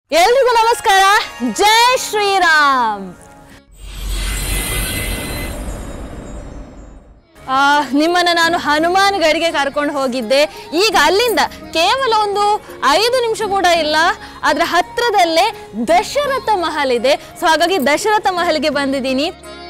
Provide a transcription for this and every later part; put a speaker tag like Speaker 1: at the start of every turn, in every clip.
Speaker 1: ಎಲ್ರಿಗೂ ನಮಸ್ಕಾರ ಜೈ ಶ್ರೀರಾಮ್ ಆ, ನಿಮ್ಮನ್ನ ನಾನು ಹನುಮಾನ್ ಗಡಿಗೆ ಕರ್ಕೊಂಡು ಹೋಗಿದ್ದೆ ಈಗ ಅಲ್ಲಿಂದ ಕೇವಲ ಒಂದು ಐದು ನಿಮಿಷ ಕೂಡ ಇಲ್ಲ ಅದರ ಹತ್ರದಲ್ಲೇ ದಶರಥ ಮಹಲ್ ಇದೆ ಸೊ ಹಾಗಾಗಿ ದಶರಥ ಮಹಲ್ಗೆ ಬಂದಿದ್ದೀನಿ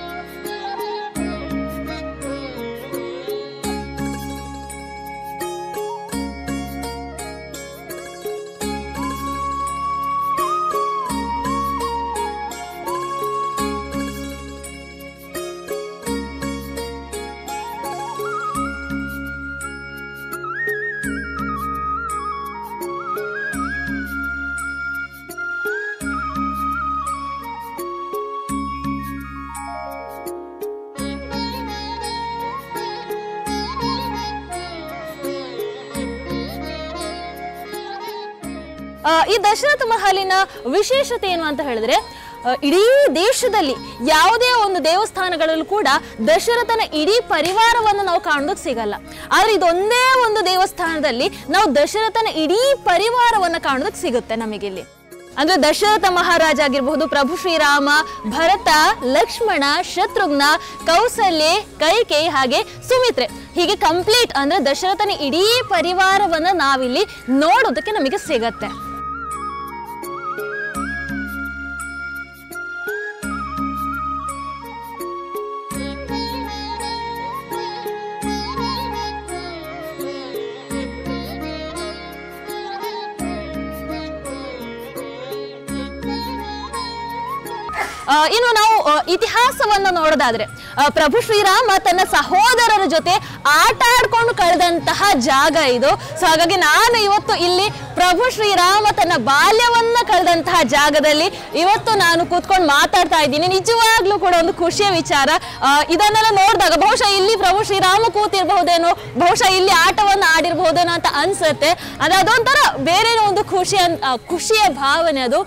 Speaker 1: ಆ, ಈ ದಶರಥ ಮಹಲಿನ ವಿಶೇಷತೆ ಏನು ಅಂತ ಹೇಳಿದ್ರೆ ಆ, ಇಡೀ ದೇಶದಲ್ಲಿ ಯಾವುದೇ ಒಂದು ದೇವಸ್ಥಾನಗಳಲ್ಲೂ ಕೂಡ ದಶರಥನ ಇಡೀ ಪರಿವಾರವನ್ನು ನಾವು ಕಾಣೋದಕ್ಕೆ ಸಿಗಲ್ಲ ಆದ್ರೆ ಇದೊಂದೇ ಒಂದು ದೇವಸ್ಥಾನದಲ್ಲಿ ನಾವು ದಶರಥನ ಇಡೀ ಪರಿವಾರವನ್ನು ಕಾಣೋದಕ್ಕೆ ಸಿಗುತ್ತೆ ನಮಗಿಲ್ಲಿ ಅಂದ್ರೆ ದಶರಥ ಮಹಾರಾಜ ಆಗಿರಬಹುದು ಪ್ರಭು ಶ್ರೀರಾಮ ಭರತ ಲಕ್ಷ್ಮಣ ಶತ್ರುಘ್ನ ಕೌಸಲ್ಯೆ ಕೈಕೇಯಿ ಹಾಗೆ ಸುಮಿತ್ರೆ ಹೀಗೆ ಕಂಪ್ಲೀಟ್ ಅಂದ್ರೆ ದಶರಥನ ಇಡೀ ಪರಿವಾರವನ್ನ ನಾವಿಲ್ಲಿ ನೋಡೋದಕ್ಕೆ ನಮಗೆ ಸಿಗತ್ತೆ ಆ, ಇನ್ನು ನಾವು ಆ, ಇತಿಹಾಸವನ್ನ ನೋಡೋದಾದ್ರೆ ಆ, ಪ್ರಭು ಶ್ರೀರಾಮ ತನ್ನ ಸಹೋದರರ ಜೊತೆ ಆಟ ಆಡ್ಕೊಂಡು ಕಳೆದಂತಹ ಜಾಗ ಇದು ಸೊ ಹಾಗಾಗಿ ನಾನು ಇವತ್ತು ಇಲ್ಲಿ ಪ್ರಭು ಶ್ರೀರಾಮ ತನ್ನ ಬಾಲ್ಯವನ್ನ ಕಳೆದಂತಹ ಜಾಗದಲ್ಲಿ ಇವತ್ತು ನಾನು ಕೂತ್ಕೊಂಡು ಮಾತಾಡ್ತಾ ಇದ್ದೀನಿ ನಿಜವಾಗ್ಲೂ ಕೂಡ ಒಂದು ಖುಷಿಯ ವಿಚಾರ ಆ, ಇದನ್ನೆಲ್ಲ ನೋಡಿದಾಗ ಬಹುಶಃ ಇಲ್ಲಿ ಪ್ರಭು ಶ್ರೀರಾಮ ಕೂತಿರ್ಬಹುದೇನೋ ಬಹುಶಃ ಇಲ್ಲಿ ಆಟವನ್ನ ಆಡಿರ್ಬಹುದೇನೋ ಅಂತ ಅನ್ಸುತ್ತೆ ಅಂದ್ರೆ ಅದೊಂಥರ ಬೇರೆ ಒಂದು ಖುಷಿಯ ಆ, ಖುಷಿಯ ಭಾವನೆ ಅದು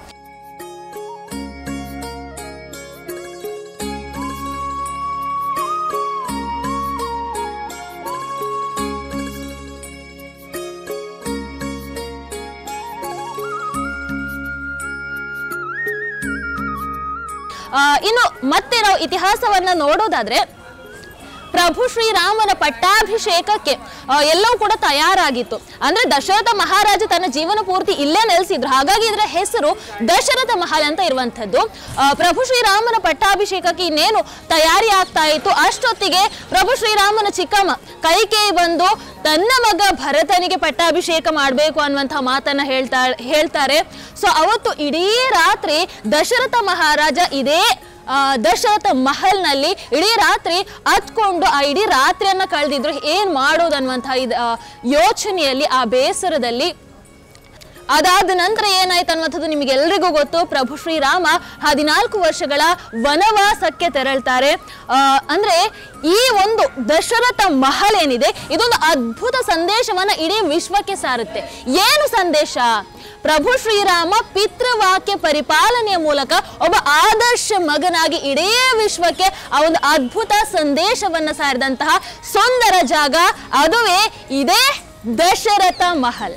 Speaker 1: ಆ, ಇನ್ನು ಮತ್ತೆ ನಾವು ಇತಿಹಾಸವನ್ನ ನೋಡೋದಾದ್ರೆ ಪ್ರಭು ಶ್ರೀರಾಮನ ಪಟ್ಟಾಭಿಷೇಕಕ್ಕೆ ಆ, ಎಲ್ಲವೂ ಕೂಡ ತಯಾರಾಗಿತ್ತು ಅಂದ್ರೆ ದಶರಥ ಮಹಾರಾಜ ತನ್ನ ಜೀವನ ಪೂರ್ತಿ ಇಲ್ಲೇ ನೆಲೆಸಿದ್ರು ಹಾಗಾಗಿ ಇದರ ಹೆಸರು ದಶರಥ ಮಹಲ್ ಅಂತ ಇರುವಂತದ್ದು ಆ, ಪ್ರಭು ಶ್ರೀರಾಮನ ಪಟ್ಟಾಭಿಷೇಕಕ್ಕೆ ಇನ್ನೇನು ತಯಾರಿ ಆಗ್ತಾ ಇತ್ತು ಅಷ್ಟೊತ್ತಿಗೆ ಪ್ರಭು ಶ್ರೀರಾಮನ ಚಿಕ್ಕಮ್ಮ ಕೈಕೇಯಿ ಬಂದು ತನ್ನ ಮಗ ಭರತನಿಗೆ ಪಟ್ಟಾಭಿಷೇಕ ಮಾಡಬೇಕು ಅನ್ನುವಂತಹ ಮಾತನ್ನ ಹೇಳ್ತಾ ಹೇಳ್ತಾರೆ ಸೊ ಅವತ್ತು ಇಡೀ ರಾತ್ರಿ ದಶರಥ ಮಹಾರಾಜ ಇದೇ ಆ, ದಶರಥ ಮಹಲ್ನಲ್ಲಿ ಇಡೀ ರಾತ್ರಿ ಹತ್ಕೊಂಡು ಆ ಇಡೀ ರಾತ್ರಿಯನ್ನ ಕಳೆದಿದ್ರು ಏನ್ ಮಾಡೋದು ಅನ್ನುವಂತಹ ಇದ್- ಆ, ಯೋಚನೆಯಲ್ಲಿ ಆ ಬೇಸರದಲ್ಲಿ ಅದಾದ ನಂತರ ಏನಾಯ್ತು ಅನ್ನುವಂಥದ್ದು ನಿಮಗೆಲ್ರಿಗೂ ಗೊತ್ತು ಪ್ರಭು ಶ್ರೀರಾಮ ಹದಿನಾಲ್ಕು ವರ್ಷಗಳ ವನವಾಸಕ್ಕೆ ತೆರಳ್ತಾರೆ ಆ, ಅಂದ್ರೆ ಈ ಒಂದು ದಶರಥ ಮಹಲ್ ಏನಿದೆ ಇದೊಂದು ಅದ್ಭುತ ಸಂದೇಶವನ್ನ ಇಡೀ ವಿಶ್ವಕ್ಕೆ ಸಾರುತ್ತೆ ಏನು ಸಂದೇಶ ಪ್ರಭು ಶ್ರೀರಾಮ ಪಿತೃವಾಕ್ಯ ಪರಿಪಾಲನೆಯ ಮೂಲಕ ಒಬ್ಬ ಆದರ್ಶ ಮಗನಾಗಿ ಇಡೀ ವಿಶ್ವಕ್ಕೆ ಆ ಒಂದು ಅದ್ಭುತ ಸಂದೇಶವನ್ನ ಸಾರಿದಂತಹ ಸುಂದರ ಜಾಗ ಅದುವೇ ಇದೇ ದಶರಥ ಮಹಲ್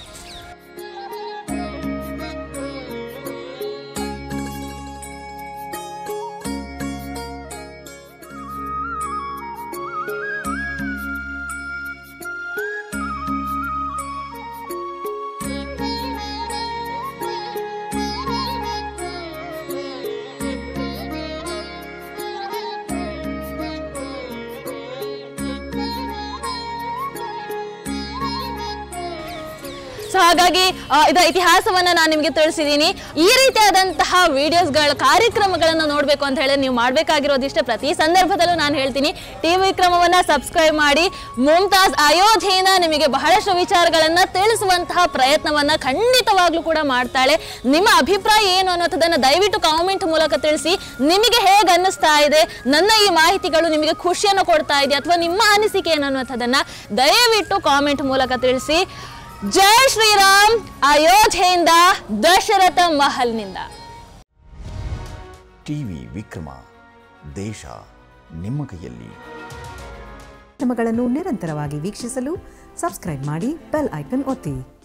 Speaker 1: ಸೊ ಹಾಗಾಗಿ ಆ, ಇದರ ಇತಿಹಾಸವನ್ನ ನಾನು ನಿಮಗೆ ತಿಳಿಸಿದ್ದೀನಿ ಈ ರೀತಿಯಾದಂತಹ ವಿಡಿಯೋಸ್ಗಳ ಕಾರ್ಯಕ್ರಮಗಳನ್ನು ನೋಡಬೇಕು ಅಂತ ಹೇಳಿದ್ರೆ ನೀವು ಮಾಡಬೇಕಾಗಿರೋದಿಷ್ಟೇ ಪ್ರತಿ ಸಂದರ್ಭದಲ್ಲೂ ನಾನು ಹೇಳ್ತೀನಿ ಟಿ ವಿಕ್ರಮವನ್ನ ಸಬ್ಸ್ಕ್ರೈಬ್ ಮಾಡಿ ಮುಮ್ತಾಜ್ ಅಯೋಧ್ಯೆಯಿಂದ ನಿಮಗೆ ಬಹಳಷ್ಟು ವಿಚಾರಗಳನ್ನ ತಿಳಿಸುವಂತಹ ಪ್ರಯತ್ನವನ್ನ ಖಂಡಿತವಾಗ್ಲೂ ಕೂಡ ಮಾಡ್ತಾಳೆ ನಿಮ್ಮ ಅಭಿಪ್ರಾಯ ಏನು ಅನ್ನೋದನ್ನ ದಯವಿಟ್ಟು ಕಾಮೆಂಟ್ ಮೂಲಕ ತಿಳಿಸಿ ನಿಮಗೆ ಹೇಗೆ ಅನ್ನಿಸ್ತಾ ಇದೆ ನನ್ನ ಈ ಮಾಹಿತಿಗಳು ನಿಮಗೆ ಖುಷಿಯನ್ನು ಕೊಡ್ತಾ ಇದೆ ಅಥವಾ ನಿಮ್ಮ ಅನಿಸಿಕೆ ಏನು ಅನ್ನುವಂಥದ್ದನ್ನ ದಯವಿಟ್ಟು ಕಾಮೆಂಟ್ ಮೂಲಕ ತಿಳಿಸಿ ಜೈ ಶ್ರೀರಾಮ್ ಅಯೋಧ್ಯೆಯಿಂದ ದಶರಥ ಮಹಲ್ನಿಂದ
Speaker 2: ಟಿವಿ ವಿಕ್ರಮ ದೇಶ ನಿಮ್ಮ ಕೈಯಲ್ಲಿ
Speaker 3: ಕಾರ್ಯಕ್ರಮಗಳನ್ನು ನಿರಂತರವಾಗಿ ವೀಕ್ಷಿಸಲು ಸಬ್ಸ್ಕ್ರೈಬ್ ಮಾಡಿ ಬೆಲ್ ಐಕನ್ ಒತ್ತಿ